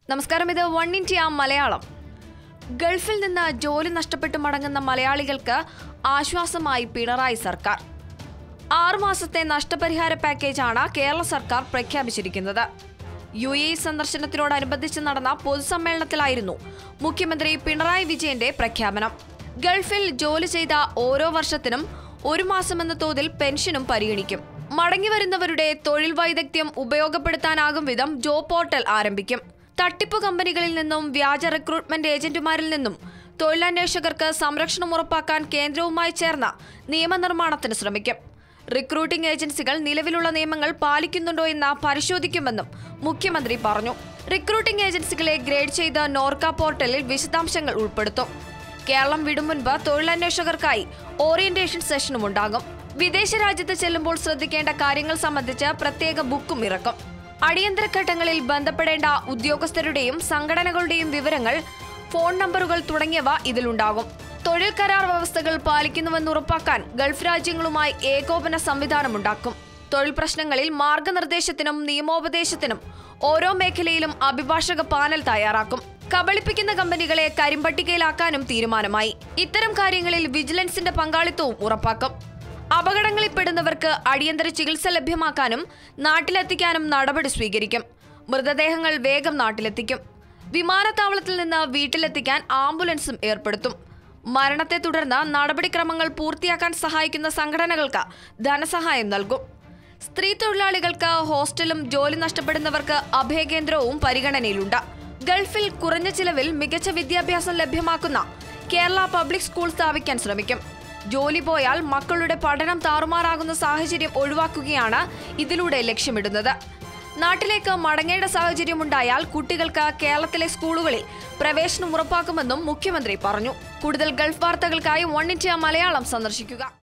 നമസ്കാരം ഇത് one India Malayalam ഗൾഫിൽ നിന്ന് ജോലി നഷ്ടപ്പെട്ടു മടങ്ങുന്ന മലയാളികൾക്ക് ആശ്വാസമായി പിണറായി സർക്കാർ ആറുമാസത്തെ നഷ്ടപരിഹാര പാക്കേജാണ് കേരള സർക്കാർ പ്രഖ്യാപിച്ചിരിക്കുന്നത് യു എ സന്ദർശനത്തിനോടനുബന്ധിച്ച് നടന്ന പൊതുസമ്മേളനത്തിലായിരുന്നു മുഖ്യമന്ത്രി പിണറായി വിജയന്റെ പ്രഖ്യാപനം ഗൾഫിൽ ജോലി ചെയ്ത ഓരോ വർഷത്തിനും ഒരു മാസമെന്ന തോതിൽ പെൻഷനും പരിഗണിക്കും മടങ്ങിവരുന്നവരുടെ തൊഴിൽ വൈദഗ്ധ്യം ഉപയോഗപ്പെടുത്താനാകും വിധം ജോബ് പോർട്ടൽ ആരംഭിക്കും തട്ടിപ്പ് കമ്പനികളിൽ നിന്നും വ്യാജ റിക്രൂട്ട്മെന്റ് ഏജന്റുമാരിൽ നിന്നും തൊഴിലന്വേഷകർക്ക് സംരക്ഷണം ഉറപ്പാക്കാൻ കേന്ദ്രവുമായി ചേർന്ന നിയമനിർമ്മാണത്തിന് ശ്രമിക്കും റിക്രൂട്ടിംഗ് ഏജൻസികൾ നിലവിലുള്ള നിയമങ്ങൾ പാലിക്കുന്നുണ്ടോ എന്ന് പരിശോധിക്കുമെന്നും മുഖ്യമന്ത്രി പറഞ്ഞു റിക്രൂട്ടിംഗ് ഏജൻസികളെ ഗ്രേഡ് ചെയ്ത നോർക്ക പോർട്ടലിൽ വിശദാംശങ്ങൾ ഉൾപ്പെടുത്തും കേരളം വിടും മുൻപ് തൊഴിലന്വേഷകർക്കായി ഓറിയന്റേഷൻ സെഷനും ഉണ്ടാകും വിദേശ രാജ്യത്ത് ചെല്ലുമ്പോൾ ശ്രദ്ധിക്കേണ്ട കാര്യങ്ങൾ സംബന്ധിച്ച് പ്രത്യേക ബുക്കും ഇറക്കും അടിയന്തര ഘട്ടങ്ങളിൽ ബന്ധപ്പെടേണ്ട ഉദ്യോഗസ്ഥരുടെയും സംഘടനകളുടെയും വിവരങ്ങൾ ഫോൺ നമ്പറുകൾ തുടങ്ങിയവ ഇതിലുണ്ടാകും തൊഴിൽ കരാർ വ്യവസ്ഥകൾ പാലിക്കുന്നുവെന്ന് ഉറപ്പാക്കാൻ ഗൾഫ് രാജ്യങ്ങളുമായി ഏകോപന സംവിധാനമുണ്ടാക്കും തൊഴിൽ പ്രശ്നങ്ങളിൽ മാർഗനിർദ്ദേശത്തിനും നിയമോപദേശത്തിനും ഓരോ മേഖലയിലും അഭിഭാഷക പാനൽ തയ്യാറാക്കും കബളിപ്പിക്കുന്ന കമ്പനികളെ കരിമ്പട്ടികയിലാക്കാനും തീരുമാനമായി ഇത്തരം കാര്യങ്ങളിൽ വിജിലൻസിന്റെ പങ്കാളിത്തവും ഉറപ്പാക്കും അപകടങ്ങളിൽപ്പെടുന്നവർക്ക് അടിയന്തര ചികിത്സ ലഭ്യമാക്കാനും നാട്ടിലെത്തിക്കാനും നടപടി സ്വീകരിക്കും മൃതദേഹങ്ങൾ വേഗം നാട്ടിലെത്തിക്കും വിമാനത്താവളത്തിൽ നിന്ന് വീട്ടിലെത്തിക്കാൻ ആംബുലൻസും ഏർപ്പെടുത്തും മരണത്തെ തുടർന്ന് നടപടിക്രമങ്ങൾ പൂർത്തിയാക്കാൻ സഹായിക്കുന്ന സംഘടനകൾക്ക് ധനസഹായം നൽകും സ്ത്രീ തൊഴിലാളികൾക്ക് ഹോസ്റ്റലും ജോലി നഷ്ടപ്പെടുന്നവർക്ക് അഭയകേന്ദ്രവും പരിഗണനയിലുണ്ട് ഗൾഫിൽ കുറഞ്ഞ ചിലവിൽ മികച്ച വിദ്യാഭ്യാസം ലഭ്യമാക്കുന്ന കേരള പബ്ലിക് സ്കൂൾ സ്ഥാപിക്കാൻ ശ്രമിക്കും ജോലി പോയാൽ മക്കളുടെ പഠനം താറുമാറാകുന്ന സാഹചര്യം ഒഴിവാക്കുകയാണ് ഇതിലൂടെ ലക്ഷ്യമിടുന്നത് നാട്ടിലേക്ക് മടങ്ങേണ്ട സാഹചര്യമുണ്ടായാൽ കുട്ടികൾക്ക് കേരളത്തിലെ സ്കൂളുകളിൽ പ്രവേശനം ഉറപ്പാക്കുമെന്നും മുഖ്യമന്ത്രി പറഞ്ഞു കൂടുതൽ ഗൾഫ് വാർത്തകൾക്കായി വൺ ഇന്ത്യ മലയാളം സന്ദർശിക്കുക